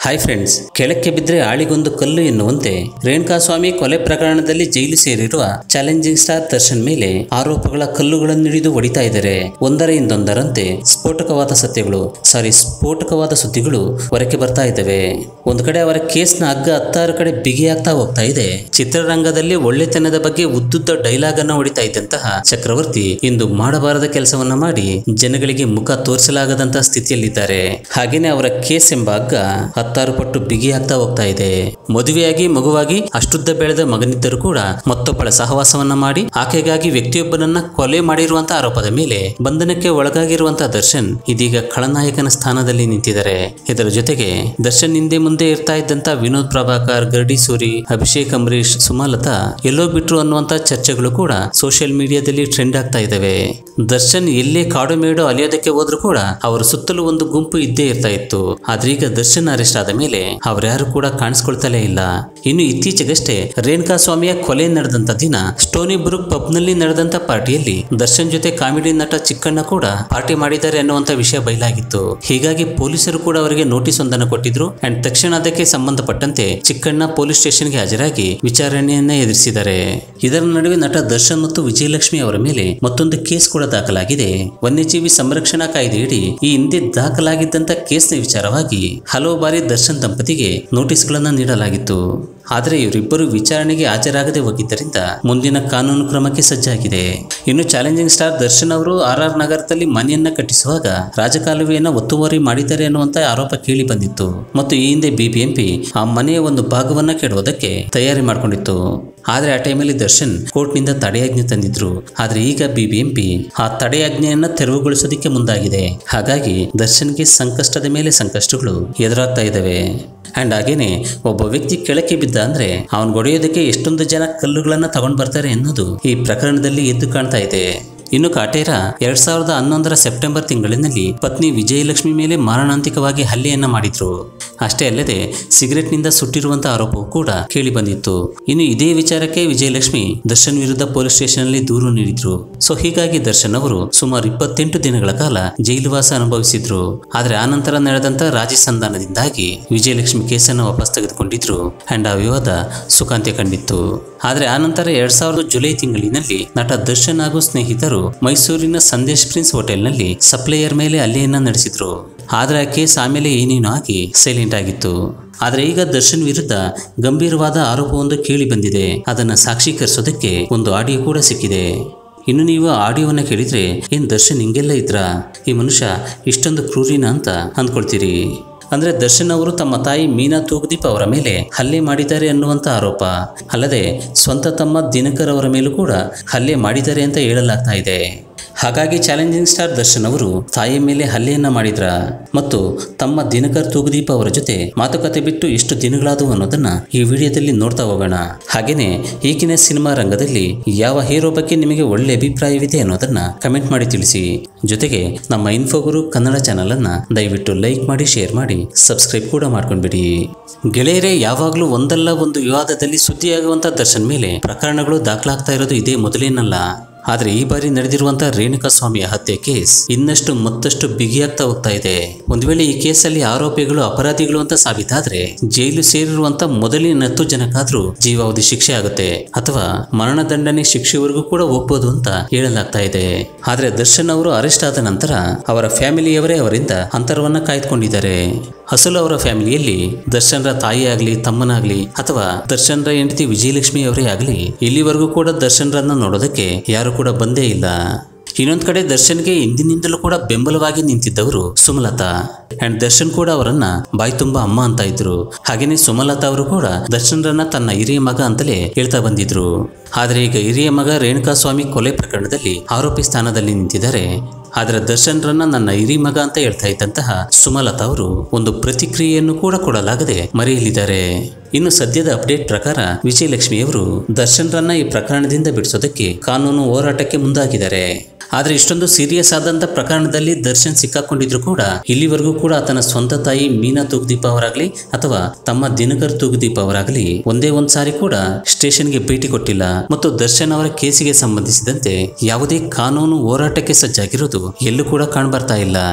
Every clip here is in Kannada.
ಹಾಯ್ ಫ್ರೆಂಡ್ಸ್ ಕೆಳಕ್ಕೆ ಬಿದ್ದರೆ ಆಳಿಗೊಂದು ಕಲ್ಲು ಎನ್ನುವಂತೆ ರೇಣುಕಾಸ್ವಾಮಿ ಕೊಲೆ ಪ್ರಕರಣದಲ್ಲಿ ಜೈಲು ಸೇರಿರುವ ಚಾಲೆಂಜಿಂಗ್ ಸ್ಟಾರ್ ದರ್ಶನ್ ಮೇಲೆ ಆರೋಪಗಳ ಕಲ್ಲುಗಳನ್ನು ಹಿಡಿದು ಹೊಡಿತಾ ಇದ್ದಾರೆ ಒಂದರ ಹಿಂದೊಂದರಂತೆ ಸ್ಫೋಟಕವಾದ ಸತ್ಯಗಳು ಸಾರಿ ಸ್ಫೋಟಕವಾದ ಸುದ್ದಿಗಳು ಹೊರಕ್ಕೆ ಬರ್ತಾ ಇದ್ದಾವೆ ಒಂದು ಕಡೆ ಅವರ ಕೇಸ್ನ ಹಗ್ಗ ಹತ್ತಾರು ಕಡೆ ಬಿಗಿಯಾಗ್ತಾ ಹೋಗ್ತಾ ಇದೆ ಚಿತ್ರರಂಗದಲ್ಲಿ ಒಳ್ಳೆತನದ ಬಗ್ಗೆ ಉದ್ದುದ್ದ ಡೈಲಾಗ್ ಅನ್ನ ಹೊಡಿತಾ ಇದ್ದಂತಹ ಚಕ್ರವರ್ತಿ ಇಂದು ಮಾಡಬಾರದ ಕೆಲಸವನ್ನ ಮಾಡಿ ಜನಗಳಿಗೆ ಮುಖ ತೋರಿಸಲಾಗದಂತಹ ಸ್ಥಿತಿಯಲ್ಲಿದ್ದಾರೆ ಹಾಗೇನೆ ಅವರ ಕೇಸ್ ಎಂಬ ಹಗ್ಗ ಹತ್ತಾರು ಪಟ್ಟು ಬಿಗಿಯಾಗ್ತಾ ಹೋಗ್ತಾ ಇದೆ ಮದುವೆಯಾಗಿ ಮಗುವಾಗಿ ಅಷ್ಟುದ್ದ ಬೆಳೆದ ಮಗನಿದ್ದರೂ ಕೂಡ ಮತ್ತೊಬ್ಬಳ ಸಹವಾಸವನ್ನ ಮಾಡಿ ಆಕೆಗಾಗಿ ವ್ಯಕ್ತಿಯೊಬ್ಬನನ್ನ ಕೊಲೆ ಮಾಡಿರುವಂತಹ ಆರೋಪದ ಮೇಲೆ ಬಂಧನಕ್ಕೆ ಒಳಗಾಗಿರುವಂತಹ ದರ್ಶನ್ ಇದೀಗ ಖಳನಾಯಕನ ಸ್ಥಾನದಲ್ಲಿ ನಿಂತಿದ್ದಾರೆ ಇದರ ಜೊತೆಗೆ ದರ್ಶನ್ ಹಿಂದೆ ಮುಂದೆ ಇರ್ತಾ ಇದ್ದಂತ ವಿನೋದ್ ಪ್ರಭಾಕರ್ ಗರ್ಡಿ ಸೂರಿ ಅಭಿಷೇಕ್ ಅಂಬರೀಶ್ ಸುಮಲತಾ ಎಲ್ಲೋ ಬಿಟ್ರು ಅನ್ನುವಂತ ಚರ್ಚೆಗಳು ಕೂಡ ಸೋಷಿಯಲ್ ಮೀಡಿಯಾದಲ್ಲಿ ಟ್ರೆಂಡ್ ಆಗ್ತಾ ಇದಾವೆ ದರ್ಶನ್ ಎಲ್ಲೇ ಕಾಡು ಮೇಡು ಅಲಿಯೋದಕ್ಕೆ ಹೋದ್ರೂ ಕೂಡ ಅವರ ಸುತ್ತಲೂ ಒಂದು ಗುಂಪು ಇದ್ದೇ ಇರ್ತಾ ಇತ್ತು ಆದ್ರೆ ಈಗ ದರ್ಶನ್ ಅರೆಸ್ಟ್ ಆದ ಮೇಲೆ ಅವರ್ಯಾರು ಕೂಡ ಕಾಣಿಸ್ಕೊಳ್ತಲೇ ಇಲ್ಲ ಇನ್ನು ಇತ್ತೀಚೆಗಷ್ಟೇ ರೇಣುಕಾ ಸ್ವಾಮಿಯ ಕೊಲೆ ನಡೆದಂತ ದಿನ ಸ್ಟೋನಿ ಬ್ರೂಕ್ ಪಬ್ನಲ್ಲಿ ನಡೆದಂತ ಪಾರ್ಟಿಯಲ್ಲಿ ದರ್ಶನ್ ಜೊತೆ ಕಾಮಿಡಿ ನಟ ಚಿಕ್ಕಣ್ಣ ಕೂಡ ಪಾರ್ಟಿ ಮಾಡಿದ್ದಾರೆ ಅನ್ನುವಂತ ವಿಷಯ ಬಯಲಾಗಿತ್ತು ಹೀಗಾಗಿ ಪೊಲೀಸರು ಕೂಡ ಅವರಿಗೆ ನೋಟಿಸ್ ಒಂದನ್ನು ಕೊಟ್ಟಿದ್ರು ಅಂಡ್ ತಕ್ಷಣ ಅದಕ್ಕೆ ಸಂಬಂಧಪಟ್ಟಂತೆ ಚಿಕ್ಕಣ್ಣ ಪೊಲೀಸ್ ಸ್ಟೇಷನ್ಗೆ ಹಾಜರಾಗಿ ವಿಚಾರಣೆಯನ್ನ ಎದುರಿಸಿದ್ದಾರೆ ಇದರ ನಡುವೆ ನಟ ದರ್ಶನ್ ಮತ್ತು ವಿಜಯಲಕ್ಷ್ಮಿ ಅವರ ಮೇಲೆ ಮತ್ತೊಂದು ಕೇಸ್ ಕೂಡ ದಾಖಲಾಗಿದೆ ವನ್ಯಜೀವಿ ಸಂರಕ್ಷಣಾ ಕಾಯ್ದೆಯಡಿ ಈ ಹಿಂದೆ ದಾಖಲಾಗಿದ್ದಂತ ಕೇಸ್ನ ವಿಚಾರವಾಗಿ ಹಲವು ಬಾರಿ ದರ್ಶನ್ ದಂಪತಿಗೆ ನೋಟಿಸ್ಗಳನ್ನ ನೀಡಲಾಗಿತ್ತು ಆದರೆ ಇವರಿಬ್ಬರು ವಿಚಾರಣೆಗೆ ಹಾಜರಾಗದೆ ಹೋಗಿದ್ದರಿಂದ ಮುಂದಿನ ಕಾನೂನು ಕ್ರಮಕ್ಕೆ ಸಜ್ಜಾಗಿದೆ ಇನ್ನು ಚಾಲೆಂಜಿಂಗ್ ಸ್ಟಾರ್ ದರ್ಶನ್ ಅವರು ಆರ್ ಆರ್ ನಗರದಲ್ಲಿ ಮನೆಯನ್ನ ಕಟ್ಟಿಸುವಾಗ ರಾಜಕಾಲುವೆಯನ್ನ ಒತ್ತುವರಿ ಮಾಡಿದ್ದಾರೆ ಅನ್ನುವಂತ ಆರೋಪ ಕೇಳಿ ಬಂದಿತ್ತು ಮತ್ತು ಈ ಹಿಂದೆ ಬಿಬಿಎಂಪಿ ಆ ಮನೆಯ ಒಂದು ಭಾಗವನ್ನ ಕೆಡುವುದಕ್ಕೆ ತಯಾರಿ ಮಾಡಿಕೊಂಡಿತ್ತು ಆದ್ರೆ ಆ ಟೈಮಲ್ಲಿ ದರ್ಶನ್ ಕೋರ್ಟ್ನಿಂದ ತಡೆಯಾಜ್ಞೆ ತಂದಿದ್ರು ಆದ್ರೆ ಈಗ ಬಿಬಿಎಂಪಿ ಆ ತಡೆಯಾಜ್ಞೆಯನ್ನ ತೆರವುಗೊಳಿಸೋದಕ್ಕೆ ಮುಂದಾಗಿದೆ ಹಾಗಾಗಿ ದರ್ಶನ್ಗೆ ಸಂಕಷ್ಟದ ಮೇಲೆ ಸಂಕಷ್ಟಗಳು ಎದುರಾಗ್ತಾ ಇದ್ದಾವೆ ಅಂಡ್ ಹಾಗೇನೆ ಒಬ್ಬ ವ್ಯಕ್ತಿ ಕೆಳಕ್ಕೆ ಬಿದ್ದ ಅಂದ್ರೆ ಅವನ್ ಹೊಡೆಯೋದಕ್ಕೆ ಎಷ್ಟೊಂದು ಜನ ಕಲ್ಲುಗಳನ್ನ ತಗೊಂಡ್ ಬರ್ತಾರೆ ಅನ್ನೋದು ಈ ಪ್ರಕರಣದಲ್ಲಿ ಎದ್ದು ಕಾಣ್ತಾ ಇದೆ ಇನ್ನು ಕಾಟೇರ ಎರಡ್ ಸಾವಿರದ ಹನ್ನೊಂದರ ಸೆಪ್ಟೆಂಬರ್ ತಿಂಗಳಿನಲ್ಲಿ ಪತ್ನಿ ವಿಜಯಲಕ್ಷ್ಮಿ ಮೇಲೆ ಮಾರಣಾಂತಿಕವಾಗಿ ಹಲ್ಲೆಯನ್ನ ಮಾಡಿದ್ರು ಅಷ್ಟೇ ಅಲ್ಲದೆ ಸಿಗರೆಟ್ನಿಂದ ಸುಟ್ಟಿರುವಂತ ಆರೋಪವೂ ಕೂಡ ಕೇಳಿ ಬಂದಿತ್ತು ಇನ್ನು ಇದೇ ವಿಚಾರಕ್ಕೆ ವಿಜಯಲಕ್ಷ್ಮಿ ದರ್ಶನ್ ವಿರುದ್ಧ ಪೊಲೀಸ್ ಸ್ಟೇಷನ್ ಅಲ್ಲಿ ದೂರು ನೀಡಿದ್ರು ಸೊ ಹೀಗಾಗಿ ದರ್ಶನ್ ಅವರು ಸುಮಾರು ಇಪ್ಪತ್ತೆಂಟು ದಿನಗಳ ಕಾಲ ಜೈಲುವಾಸ ಅನುಭವಿಸಿದ್ರು ಆದ್ರೆ ಆನಂತರ ನಡೆದಂತ ರಾಜಿ ಸಂಧಾನದಿಂದಾಗಿ ವಿಜಯಲಕ್ಷ್ಮಿ ಕೇಸನ್ನು ವಾಪಸ್ ತೆಗೆದುಕೊಂಡಿದ್ರು ಅಂಡ್ ಆ ವಿವಾದ ಸುಖಾಂತ್ಯ ಕಂಡಿತ್ತು ಆದ್ರೆ ಆನಂತರ ಎರಡ್ ಸಾವಿರದ ಜುಲೈ ತಿಂಗಳಿನಲ್ಲಿ ನಟ ದರ್ಶನ್ ಹಾಗೂ ಸ್ನೇಹಿತರು ಮೈಸೂರಿನ ಸಂದೇಶ್ ಪ್ರಿನ್ಸ್ ಹೋಟೆಲ್ನಲ್ಲಿ ಸಪ್ಲೈಯರ್ ಮೇಲೆ ಹಲ್ಲೆಯನ್ನ ನಡೆಸಿದ್ರು ಆದ್ರೆ ಆ ಕೇಸ್ ಆಮೇಲೆ ಏನೇನೋ ಆಗಿ ಸೈಲೆಂಟ್ ಆಗಿತ್ತು ಆದ್ರೆ ಈಗ ದರ್ಶನ್ ವಿರುದ್ಧ ಗಂಭೀರವಾದ ಆರೋಪವೊಂದು ಕೇಳಿ ಬಂದಿದೆ ಅದನ್ನ ಸಾಕ್ಷೀಕರಿಸೋದಕ್ಕೆ ಒಂದು ಆಡಿಯೋ ಕೂಡ ಸಿಕ್ಕಿದೆ ಇನ್ನು ನೀವು ಆ ಆಡಿಯೋವನ್ನ ಕೇಳಿದ್ರೆ ಏನ್ ದರ್ಶನ್ ಹಿಂಗೆಲ್ಲ ಇದ್ರ ಈ ಮನುಷ್ಯ ಇಷ್ಟೊಂದು ಕ್ರೂರಿನ ಅಂತ ಅಂದ್ಕೊಳ್ತೀರಿ ಅಂದ್ರೆ ದರ್ಶನ್ ಅವರು ತಮ್ಮ ತಾಯಿ ಮೀನಾ ತೂಗುದೀಪ್ ಅವರ ಮೇಲೆ ಹಲ್ಲೆ ಮಾಡಿದ್ದಾರೆ ಅನ್ನುವಂತ ಆರೋಪ ಅಲ್ಲದೆ ಸ್ವಂತ ತಮ್ಮ ದಿನಕರ್ ಅವರ ಮೇಲೂ ಕೂಡ ಹಲ್ಲೆ ಮಾಡಿದ್ದಾರೆ ಅಂತ ಹೇಳಲಾಗ್ತಾ ಇದೆ ಹಾಗಾಗಿ ಚಾಲೆಂಜಿಂಗ್ ಸ್ಟಾರ್ ದರ್ಶನ್ ಅವರು ತಾಯಿಯ ಮೇಲೆ ಹಲ್ಲೆಯನ್ನ ಮಾಡಿದ್ರ ಮತ್ತು ತಮ್ಮ ದಿನಕರ್ ತೂಗುದೀಪ್ ಅವರ ಜೊತೆ ಮಾತುಕತೆ ಬಿಟ್ಟು ಎಷ್ಟು ದಿನಗಳಾದವು ಅನ್ನೋದನ್ನ ಈ ವಿಡಿಯೋದಲ್ಲಿ ನೋಡ್ತಾ ಹೋಗೋಣ ಹಾಗೇನೆ ಈಗಿನ ಸಿನಿಮಾ ರಂಗದಲ್ಲಿ ಯಾವ ಹೀರೋ ಬಗ್ಗೆ ನಿಮಗೆ ಒಳ್ಳೆ ಅಭಿಪ್ರಾಯವಿದೆ ಅನ್ನೋದನ್ನ ಕಮೆಂಟ್ ಮಾಡಿ ತಿಳಿಸಿ ಜೊತೆಗೆ ನಮ್ಮ ಇನ್ಫೋಗುರು ಕನ್ನಡ ಚಾನಲ್ ಅನ್ನ ದಯವಿಟ್ಟು ಲೈಕ್ ಮಾಡಿ ಶೇರ್ ಮಾಡಿ ಸಬ್ಸ್ಕ್ರೈಬ್ ಕೂಡ ಮಾಡ್ಕೊಂಡ್ಬಿಡಿ ಗೆಳೆಯರೇ ಯಾವಾಗಲೂ ಒಂದಲ್ಲ ಒಂದು ವಿವಾದದಲ್ಲಿ ಸುದ್ದಿಯಾಗುವಂತ ದರ್ಶನ್ ಮೇಲೆ ಪ್ರಕರಣಗಳು ದಾಖಲಾಗ್ತಾ ಇರೋದು ಇದೇ ಮೊದಲೇನಲ್ಲ ಆದ್ರೆ ಈ ಬಾರಿ ನಡೆದಿರುವಂತಹ ರೇಣುಕಾ ಸ್ವಾಮಿಯ ಹತ್ಯೆ ಕೇಸ್ ಇನ್ನಷ್ಟು ಮತ್ತಷ್ಟು ಬಿಗಿಯಾಗ್ತಾ ಹೋಗ್ತಾ ಇದೆ ಒಂದು ವೇಳೆ ಈ ಕೇಸಲ್ಲಿ ಆರೋಪಿಗಳು ಅಪರಾಧಿಗಳು ಅಂತ ಸಾಬೀತಾದ್ರೆ ಜೈಲು ಸೇರಿರುವಂತ ಮೊದಲಿನ ಹತ್ತು ಜನಕ್ಕಾದ್ರೂ ಜೀವಾವಧಿ ಶಿಕ್ಷೆ ಆಗುತ್ತೆ ಅಥವಾ ಮರಣದಂಡನೆ ಶಿಕ್ಷೆವರೆಗೂ ಕೂಡ ಹೋಗ್ಬೋದು ಅಂತ ಹೇಳಲಾಗ್ತಾ ಇದೆ ಆದ್ರೆ ದರ್ಶನ್ ಅವರು ಅರೆಸ್ಟ್ ಆದ ನಂತರ ಅವರ ಫ್ಯಾಮಿಲಿಯವರೇ ಅವರಿಂದ ಅಂತರವನ್ನ ಕಾಯ್ದುಕೊಂಡಿದ್ದಾರೆ ಅಸಲು ಅವರ ಫ್ಯಾಮಿಲಿಯಲ್ಲಿ ದರ್ಶನ್ರ ತಾಯಿ ಆಗ್ಲಿ ತಮ್ಮನಾಗ್ಲಿ ಅಥವಾ ದರ್ಶನ್ರ ಹೆಂಡತಿ ವಿಜಯಲಕ್ಷ್ಮಿ ಅವರೇ ಆಗ್ಲಿ ಇಲ್ಲಿವರೆಗೂ ಕೂಡ ದರ್ಶನ್ರನ್ನ ನೋಡೋದಕ್ಕೆ ಯಾರು ಕೂಡ ಬಂದೇ ಇಲ್ಲ ಇನ್ನೊಂದ್ ಕಡೆ ದರ್ಶನ್ಗೆ ಹಿಂದಿನಿಂದಲೂ ಕೂಡ ಬೆಂಬಲವಾಗಿ ನಿಂತಿದ್ದವರು ಸುಮಲತಾ ಅಂಡ್ ದರ್ಶನ್ ಕೂಡ ಅವರನ್ನ ಬಾಯಿ ತುಂಬಾ ಅಮ್ಮ ಅಂತ ಇದ್ರು ಹಾಗೇನೆ ಸುಮಲತಾ ಅವರು ಕೂಡ ದರ್ಶನ್ರನ್ನ ತನ್ನ ಹಿರಿಯ ಮಗ ಅಂತಲೇ ಹೇಳ್ತಾ ಬಂದಿದ್ರು ಆದ್ರೆ ಈಗ ಹಿರಿಯ ಮಗ ರೇಣುಕಾ ಸ್ವಾಮಿ ಕೊಲೆ ಪ್ರಕರಣದಲ್ಲಿ ಆರೋಪಿ ಸ್ಥಾನದಲ್ಲಿ ನಿಂತಿದ್ದಾರೆ ಆದ್ರೆ ದರ್ಶನ್ರನ್ನ ನನ್ನ ಹಿರಿ ಮಗ ಅಂತ ಹೇಳ್ತಾ ಇದ್ದಂತಹ ಸುಮಲತಾ ಅವರು ಒಂದು ಪ್ರತಿಕ್ರಿಯೆಯನ್ನು ಕೂಡ ಕೊಡಲಾಗದೆ ಮರೆಯಲಿದ್ದಾರೆ ಇನ್ನು ಸದ್ಯದ ಅಪ್ಡೇಟ್ ಪ್ರಕಾರ ವಿಜಯಲಕ್ಷ್ಮಿಯವರು ದರ್ಶನ್ರನ್ನ ಈ ಪ್ರಕರಣದಿಂದ ಬಿಡಿಸೋದಕ್ಕೆ ಕಾನೂನು ಹೋರಾಟಕ್ಕೆ ಮುಂದಾಗಿದ್ದಾರೆ ಆದ್ರೆ ಇಷ್ಟೊಂದು ಸೀರಿಯಸ್ ಆದಂತ ಪ್ರಕರಣದಲ್ಲಿ ದರ್ಶನ್ ಸಿಕ್ಕಾಕೊಂಡಿದ್ರು ಕೂಡ ಇಲ್ಲಿವರೆಗೂ ಕೂಡ ಆತನ ಸ್ವಂತ ತಾಯಿ ಮೀನಾ ತೂಗುದೀಪ ಅವರಾಗ್ಲಿ ಅಥವಾ ತಮ್ಮ ದಿನಕರ್ ತೂಗುದೀಪ ಅವರಾಗ್ಲಿ ಒಂದೇ ಒಂದ್ ಸಾರಿ ಕೂಡ ಸ್ಟೇಷನ್ಗೆ ಭೇಟಿ ಕೊಟ್ಟಿಲ್ಲ ಮತ್ತು ದರ್ಶನ್ ಅವರ ಕೇಸಿಗೆ ಸಂಬಂಧಿಸಿದಂತೆ ಯಾವುದೇ ಕಾನೂನು ಹೋರಾಟಕ್ಕೆ ಸಜ್ಜಾಗಿರೋದು ಎಲ್ಲೂ ಕೂಡ ಕಾಣ್ಬರ್ತಾ ಇಲ್ಲ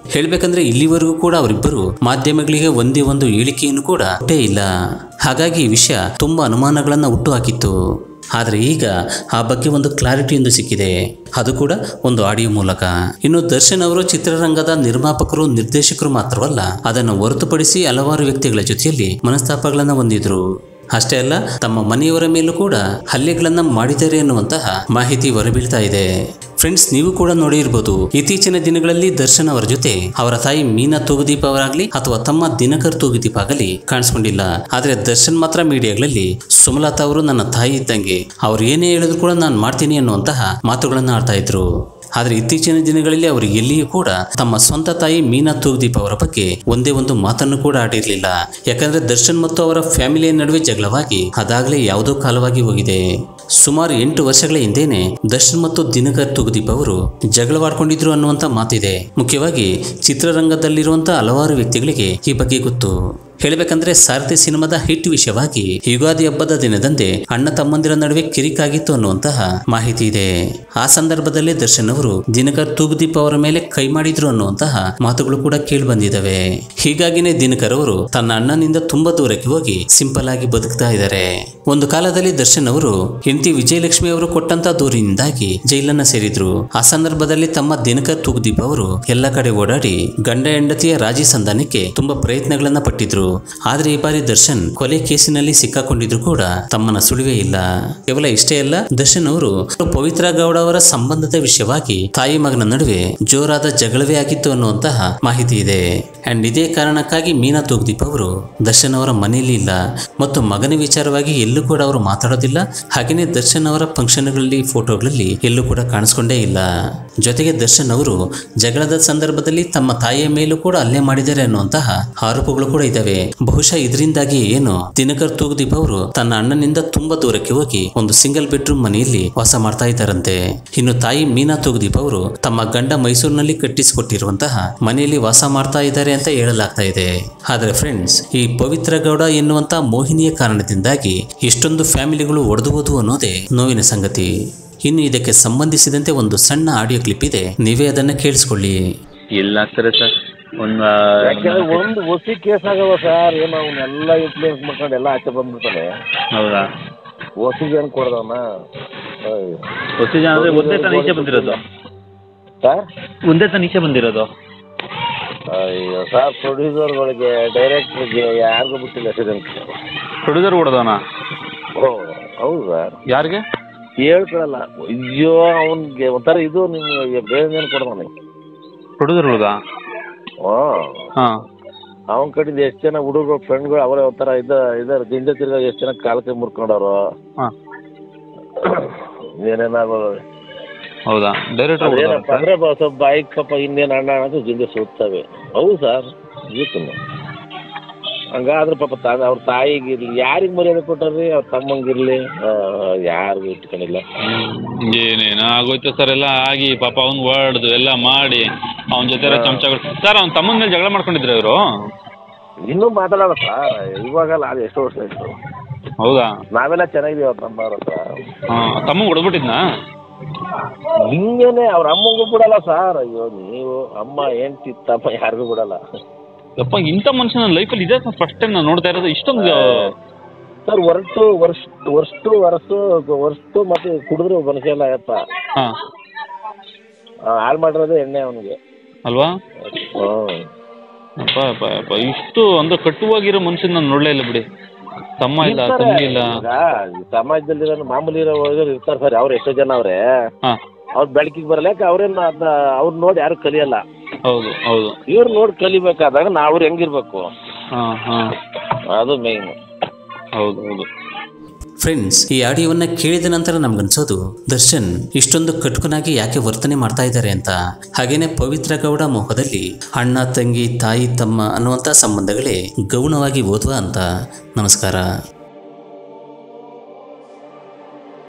ಹೇಳ್ಬೇಕಂದ್ರೆ ಇಲ್ಲಿವರೆಗೂ ಕೂಡ ಅವರಿಬ್ಬರು ಮಾಧ್ಯಮಗಳಿಗೆ ಒಂದೇ ಒಂದು ಹೇಳಿಕೆಯನ್ನು ಕೂಡ ಕೊಟ್ಟೇ ಇಲ್ಲ ಹಾಗಾಗಿ ಈ ವಿಷಯ ತುಂಬಾ ಅನುಮಾನಗಳನ್ನ ಹುಟ್ಟುಹಾಕಿತ್ತು ಆದರೆ ಈಗ ಆ ಬಗ್ಗೆ ಒಂದು ಕ್ಲಾರಿಟಿಯೊಂದು ಸಿಕ್ಕಿದೆ ಅದು ಕೂಡ ಒಂದು ಆಡಿಯೋ ಮೂಲಕ ಇನ್ನು ದರ್ಶನ್ ಅವರು ಚಿತ್ರರಂಗದ ನಿರ್ಮಾಪಕರು ನಿರ್ದೇಶಕರು ಮಾತ್ರವಲ್ಲ ಅದನ್ನು ಹೊರತುಪಡಿಸಿ ಹಲವಾರು ವ್ಯಕ್ತಿಗಳ ಜೊತೆಯಲ್ಲಿ ಮನಸ್ತಾಪಗಳನ್ನ ಹೊಂದಿದ್ರು ಅಷ್ಟೇ ಅಲ್ಲ ತಮ್ಮ ಮನೆಯವರ ಮೇಲೂ ಕೂಡ ಹಲ್ಲೆಗಳನ್ನ ಮಾಡಿದ್ದಾರೆ ಎನ್ನುವಂತಹ ಮಾಹಿತಿ ಹೊರಬೀಳ್ತಾ ಇದೆ ಫ್ರೆಂಡ್ಸ್ ನೀವು ಕೂಡ ನೋಡಿರ್ಬೋದು ಇತ್ತೀಚಿನ ದಿನಗಳಲ್ಲಿ ದರ್ಶನ್ ಅವರ ಜೊತೆ ಅವರ ತಾಯಿ ಮೀನಾ ತೂಗುದೀಪ್ ಅವರಾಗ್ಲಿ ಅಥವಾ ತಮ್ಮ ದಿನಕರ್ ತೂಗುದೀಪ್ ಆಗಲಿ ಕಾಣಿಸ್ಕೊಂಡಿಲ್ಲ ಆದ್ರೆ ದರ್ಶನ್ ಮಾತ್ರ ಮೀಡಿಯಾಗಳಲ್ಲಿ ಸುಮಲತಾ ಅವರು ನನ್ನ ತಾಯಿ ಇದ್ದಂಗೆ ಅವ್ರು ಏನೇ ಹೇಳಿದ್ರು ಕೂಡ ನಾನು ಮಾಡ್ತೀನಿ ಅನ್ನುವಂತಹ ಮಾತುಗಳನ್ನ ಆಡ್ತಾ ಇದ್ರು ಆದರೆ ಇತ್ತೀಚಿನ ದಿನಗಳಲ್ಲಿ ಅವರು ಎಲ್ಲಿಯೂ ಕೂಡ ತಮ್ಮ ಸ್ವಂತ ತಾಯಿ ಮೀನಾ ತೂಗ್ದೀಪ್ ಅವರ ಬಗ್ಗೆ ಒಂದೇ ಒಂದು ಮಾತನ್ನು ಕೂಡ ಆಡಿರಲಿಲ್ಲ ಯಾಕಂದ್ರೆ ದರ್ಶನ್ ಮತ್ತು ಅವರ ಫ್ಯಾಮಿಲಿಯ ನಡುವೆ ಜಗಳವಾಗಿ ಅದಾಗಲೇ ಯಾವುದೋ ಕಾಲವಾಗಿ ಹೋಗಿದೆ ಸುಮಾರು ಎಂಟು ವರ್ಷಗಳ ಹಿಂದೆನೆ ದರ್ಶನ್ ಮತ್ತು ದಿನಕರ್ ತುಗದೀಪ್ ಅವರು ಜಗಳವಾಡ್ಕೊಂಡಿದ್ರು ಅನ್ನುವಂಥ ಮಾತಿದೆ ಮುಖ್ಯವಾಗಿ ಚಿತ್ರರಂಗದಲ್ಲಿರುವಂಥ ಹಲವಾರು ವ್ಯಕ್ತಿಗಳಿಗೆ ಈ ಬಗ್ಗೆ ಗೊತ್ತು ಹೇಳಬೇಕಂದ್ರೆ ಸಾರಥಿ ಸಿನಿಮಾದ ಹಿಟ್ ವಿಷಯವಾಗಿ ಯುಗಾದಿ ಹಬ್ಬದ ದಿನದಂದೇ ಅಣ್ಣ ತಮ್ಮಂದಿರ ನಡುವೆ ಕಿರಿಕಾಗಿತ್ತು ಅನ್ನುವಂತಹ ಮಾಹಿತಿ ಇದೆ ಆ ಸಂದರ್ಭದಲ್ಲಿ ದರ್ಶನ್ ಅವರು ದಿನಕರ್ ತೂಗುದೀಪ್ ಅವರ ಮೇಲೆ ಕೈ ಮಾಡಿದ್ರು ಅನ್ನುವಂತಹ ಮಾತುಗಳು ಕೂಡ ಕೇಳಿ ಬಂದಿದ್ದಾವೆ ಹೀಗಾಗಿನೇ ದಿನಕರ್ ಅವರು ತನ್ನ ಅಣ್ಣನಿಂದ ತುಂಬಾ ದೂರಕ್ಕೆ ಹೋಗಿ ಸಿಂಪಲ್ ಆಗಿ ಬದುಕ್ತಾ ಇದ್ದಾರೆ ಒಂದು ಕಾಲದಲ್ಲಿ ದರ್ಶನ್ ಅವರು ಹೆಂಡತಿ ವಿಜಯಲಕ್ಷ್ಮಿ ಅವರು ಕೊಟ್ಟಂತ ದೂರಿನಿಂದಾಗಿ ಜೈಲನ್ನ ಸೇರಿದ್ರು ಆ ಸಂದರ್ಭದಲ್ಲಿ ತಮ್ಮ ದಿನಕರ್ ತೂಗುದೀಪ್ ಅವರು ಎಲ್ಲ ಕಡೆ ಓಡಾಡಿ ಗಂಡ ಹೆಂಡತಿಯ ರಾಜಿ ಸಂಧಾನಕ್ಕೆ ತುಂಬಾ ಪ್ರಯತ್ನಗಳನ್ನ ಪಟ್ಟಿದ್ರು ಆದ್ರೆ ಈ ಬಾರಿ ದರ್ಶನ್ ಕೊಲೆ ಕೇಸಿನಲ್ಲಿ ಸಿಕ್ಕಾಕೊಂಡಿದ್ರು ಕೂಡ ತಮ್ಮನ್ನ ಸುಳಿವೇ ಇಲ್ಲ ಕೇವಲ ಇಷ್ಟೇ ಅಲ್ಲ ದರ್ಶನ್ ಅವರು ಪವಿತ್ರ ಗೌಡ ಅವರ ಸಂಬಂಧದ ವಿಷಯವಾಗಿ ತಾಯಿ ಮಗನ ನಡುವೆ ಜೋರಾದ ಜಗಳವೇ ಆಗಿತ್ತು ಅನ್ನುವಂತಹ ಮಾಹಿತಿ ಇದೆ ಅಂಡ್ ಇದೇ ಕಾರಣಕ್ಕಾಗಿ ಮೀನಾ ತೂಗ್ದೀಪ್ ಅವರು ದರ್ಶನ್ ಅವರ ಮನೆಯಲ್ಲಿ ಇಲ್ಲ ಮತ್ತು ಮಗನ ವಿಚಾರವಾಗಿ ಎಲ್ಲೂ ಕೂಡ ಅವರು ಮಾತಾಡೋದಿಲ್ಲ ಹಾಗೆಯೇ ದರ್ಶನ್ ಅವರ ಫಂಕ್ಷನ್ಗಳಲ್ಲಿ ಫೋಟೋಗಳಲ್ಲಿ ಎಲ್ಲೂ ಕೂಡ ಕಾಣಿಸ್ಕೊಂಡೇ ಇಲ್ಲ ಜೊತೆಗೆ ದರ್ಶನ್ ಅವರು ಜಗಳದ ಸಂದರ್ಭದಲ್ಲಿ ತಮ್ಮ ತಾಯಿಯ ಮೇಲೂ ಕೂಡ ಹಲ್ಲೆ ಮಾಡಿದ್ದಾರೆ ಅನ್ನುವಂತಹ ಆರೋಪಗಳು ಕೂಡ ಇದ್ದಾವೆ ಬಹುಶಃ ಇದರಿಂದಾಗಿ ಏನು ದಿನಕರ್ ತೂಗುದೀಪ್ ಅವರು ತನ್ನ ಅಣ್ಣನಿಂದ ತುಂಬಾ ದೂರಕ್ಕೆ ಹೋಗಿ ಒಂದು ಸಿಂಗಲ್ ಬೆಡ್ರೂಮ್ ಮನೆಯಲ್ಲಿ ವಾಸ ಮಾಡ್ತಾ ಇದ್ದಾರಂತೆ ಇನ್ನು ತಾಯಿ ಮೀನಾ ತೂಗುದೀಪ್ ಅವರು ತಮ್ಮ ಗಂಡ ಮೈಸೂರಿನಲ್ಲಿ ಕಟ್ಟಿಸಿಕೊಟ್ಟಿರುವಂತಹ ಮನೆಯಲ್ಲಿ ವಾಸ ಮಾಡ್ತಾ ಇದ್ದಾರೆ ಅಂತ ಹೇಳಲಾಗ್ತಾ ಇದೆ ಆದ್ರೆ ಫ್ರೆಂಡ್ಸ್ ಈ ಪವಿತ್ರ ಗೌಡ ಎನ್ನುವಂತ ಮೋಹಿನಿಯ ಕಾರಣದಿಂದಾಗಿ ಇಷ್ಟೊಂದು ಫ್ಯಾಮಿಲಿಗಳು ಒಡೆದುವುದು ಅನ್ನೋದೇ ನೋವಿನ ಸಂಗತಿ ಇನ್ನು ಇದಕ್ಕೆ ಸಂಬಂಧಿಸಿದಂತೆ ಒಂದು ಸಣ್ಣ ಆಡಿಯೋ ಕ್ಲಿಪ್ ಇದೆ ನೀವೇ ಅದನ್ನ ಕೇಳಿಸ್ಕೊಳ್ಳಿ ಎಲ್ಲ ಆಗ್ತಾರೆ ಸರ್ ಒಂದು ಯಾಕಂದ್ರೆ ಒಂದು ಒಸಿ ಕೇಸ್ ಆಗವ ಸರ್ ಏನೋ ಅವನ್ನೆಲ್ಲ ಇನ್ಫ್ಲೂಯೆನ್ಸ್ ಮಾಡ್ಕೊಂಡು ಎಲ್ಲ ಆಚೆ ಬಂದ್ಬಿಡ್ತಾನೆ ಹೌದಾ ಒಸಿಗೆ ಏನು ಕೊಡ್ದವನ ಹೊಸ ಜನ ಅಂದರೆ ಒಂದೇ ತಾನು ಈಚೆ ಬಂದಿರೋದು ಸರ್ ಒಂದೇ ತಾನು ಈಚೆ ಬಂದಿರೋದು ಅಯ್ಯೋ ಸರ್ ಪ್ರೊಡ್ಯೂಸರ್ಗಳಿಗೆ ಡೈರೆಕ್ಟ್ರಿಗೆ ಯಾರಿಗೂ ಬಿಟ್ಟಿಲ್ಲ ಆಕ್ಸಿಡೆಂಟ್ ಪ್ರೊಡ್ಯೂಸರ್ ಕೊಡೋದವನ ಓ ಹೌದು ಸರ್ ಯಾರಿಗೆ ಹೇಳ್ಕೊಳಲ್ಲ ಅಯ್ಯೋ ಅವನಿಗೆ ಒಂಥರ ಇದು ನಿಮ್ಗೆ ಬೇರೆ ಕೊಡ್ದವನೆ ಪ್ರೊಡ್ಯೂಸರ್ ಹುಡುಗ ಓ ಹಾಂ ಅವನ ಕಡೆಯಿಂದ ಎಷ್ಟು ಜನ ಹುಡುಗರು ಫ್ರೆಂಡ್ಗಳು ಅವರೇ ಒಂಥರ ಇದ ಇದಾರೆ ದಿಂಡ ತಿರ್ಗಾ ಎಷ್ಟು ಜನ ಕಾಲ್ ಕೈ ಮುರ್ಕೊಂಡವ್ರು ಹಾಂ ಏನೇನಾಗೋದು ಹೌದಾ ಡೈರೆಕ್ಟರ್ ಅದೇನಪ್ಪ ಅಂದ್ರೆ ಬ- ಸ್ವಲ್ಪ ಬೈಕ್ ಸ್ವಲ್ಪ ಇನ್ನೇನು ಅಣ್ಣ ಅನ್ನೋದು ಜಿಂದೆ ಸುತ್ತವೆ ಹೌದು ಸರ್ ಗೀತು ಹಂಗಾದ್ರೆ ಪಾಪ ತಾ ಅವ್ರ ತಾಯಿಗಿರ್ಲಿ ಯಾರಿಗೆ ಮರ್ಯಾದೆ ಕೊಟ್ಟಾರ್ರಿ ಅವ್ರ ತಮ್ಮಂಗಿರ್ಲಿ ಯಾರಿಗೂ ಇಟ್ಕೊಂಡಿಲ್ಲ ಏನೇನೋ ಆಗೋಯ್ತು ಸರ್ ಎಲ್ಲ ಆಗಿ ಪಾಪ ಅವ್ನು ಹೊಡ್ದು ಎಲ್ಲ ಮಾಡಿ ಅವನ ಜೊತೆ ಎಲ್ಲ ಚಮಚಗಳು ಸರ್ ಅವ್ನ ತಮ್ಮನ ಮೇಲೆ ಜಗಳ ಮಾಡ್ಕೊಂಡಿದ್ರು ಇವರು ಇನ್ನೂ ಮಾತಾಡಲ್ಲ ಸರ್ ಇವಾಗಲ್ಲ ಅದು ಎಷ್ಟು ವರ್ಷ ಆಯ್ತು ಹೌದಾ ನಾವೆಲ್ಲ ಚೆನ್ನಾಗಿದೀವಿ ಅವ್ರ ತಮ್ಮ ಅವ್ರ ಹತ್ರ ಹಾಂ ತಮ್ಮ ಹೊಡ್ಬಿಟ್ಟಿದ್ನಾ ಹಿಂಗೇನೆ ಅವ್ರ ಅಮ್ಮಂಗೂ ಬಿಡಲ್ಲ ಸರ್ ಅಯ್ಯೋ ನೀವು ಅಮ್ಮ ಹೆಂಡ್ತಿ ತಮ್ಮ ಯಾರಿಗೂ ಬಿಡಲ್ಲ ಯಪ್ಪ ಇಂಥ ಮನುಷ್ಯ ನನ್ನ ಲೈಫಲ್ಲಿ ಇದೆ ಸರ್ ಫಸ್ಟ್ ಟೈಮ್ ನಾನು ನೋಡ್ತಾ ಇರೋದು ಇಷ್ಟೊಂದು ಸರ್ ವರ್ಷು ವರ್ಷ ವರ್ಷು ವರ್ಷ ವರ್ಷು ಮತ್ತೆ ಕುಡಿದ್ರು ಮನುಷ್ಯ ಎಲ್ಲ ಯಪ್ಪ ಹಾಂ ಹಾಳು ಮಾಡಿರೋದೇ ಎಣ್ಣೆ ಅವನಿಗೆ ಅಲ್ವಾ ಹ್ಞೂ ಅಪ್ಪ ಅಪ್ಪ ಅಪ್ಪ ಇಷ್ಟು ಅಂದ್ರೆ ಕಟ್ಟುವಾಗಿರೋ ಮನುಷ್ಯನ ನಾನು ನೋಡಲೇ ಇಲ್ಲ ಬಿಡಿ ತಮ್ಮ ಇಲ್ಲ ತಂಗಿ ಇಲ್ಲ ಈಗ ಸಮಾಜದಲ್ಲಿ ಮಾಮೂಲಿ ಇರೋ ಹುಡುಗರು ಇರ್ತಾರೆ ಸರ್ ಅವ್ರು ಎಷ್ಟೋ ಜನ ಅವ್ರೆ ಹಾಂ ಅವ್ರು ಬೆಳಕಿಗೆ ಬರಲ್ಲ ಯಾಕೆ ಅವ್ರೇನು ಅದನ್ನ ಅವ್ರು ನೋಡಿ ಯಾರು ಕಲಿಯಲ್ಲ ಹೌದು ಹೌದು ಇವ್ರು ನೋಡಿ ಕಲಿಬೇಕಾದಾಗ ನಾವು ಅವ್ರು ಹೆಂಗಿರ್ಬೇಕು ಹಾಂ ಹಾಂ ಅದು ಮೇಯ್ನ್ ಹೌದು ಹೌದು ಫ್ರೆಂಡ್ಸ್ ಈ ಆಡಿಯೋವನ್ನ ಕೇಳಿದ ನಂತರ ನಮ್ಗನ್ಸೋದು ದರ್ಶನ್ ಇಷ್ಟೊಂದು ಕಟ್ಕನಾಗಿ ಯಾಕೆ ವರ್ತನೆ ಮಾಡ್ತಾ ಇದ್ದಾರೆ ಅಂತ ಹಾಗೇನೆ ಪವಿತ್ರ ಗೌಡ ಮೋಹದಲ್ಲಿ ಅಣ್ಣ ತಂಗಿ ತಾಯಿ ತಮ್ಮ ಅನ್ನುವಂಥ ಸಂಬಂಧಗಳೇ ಗೌಣವಾಗಿ ಓದುವ ಅಂತ ನಮಸ್ಕಾರ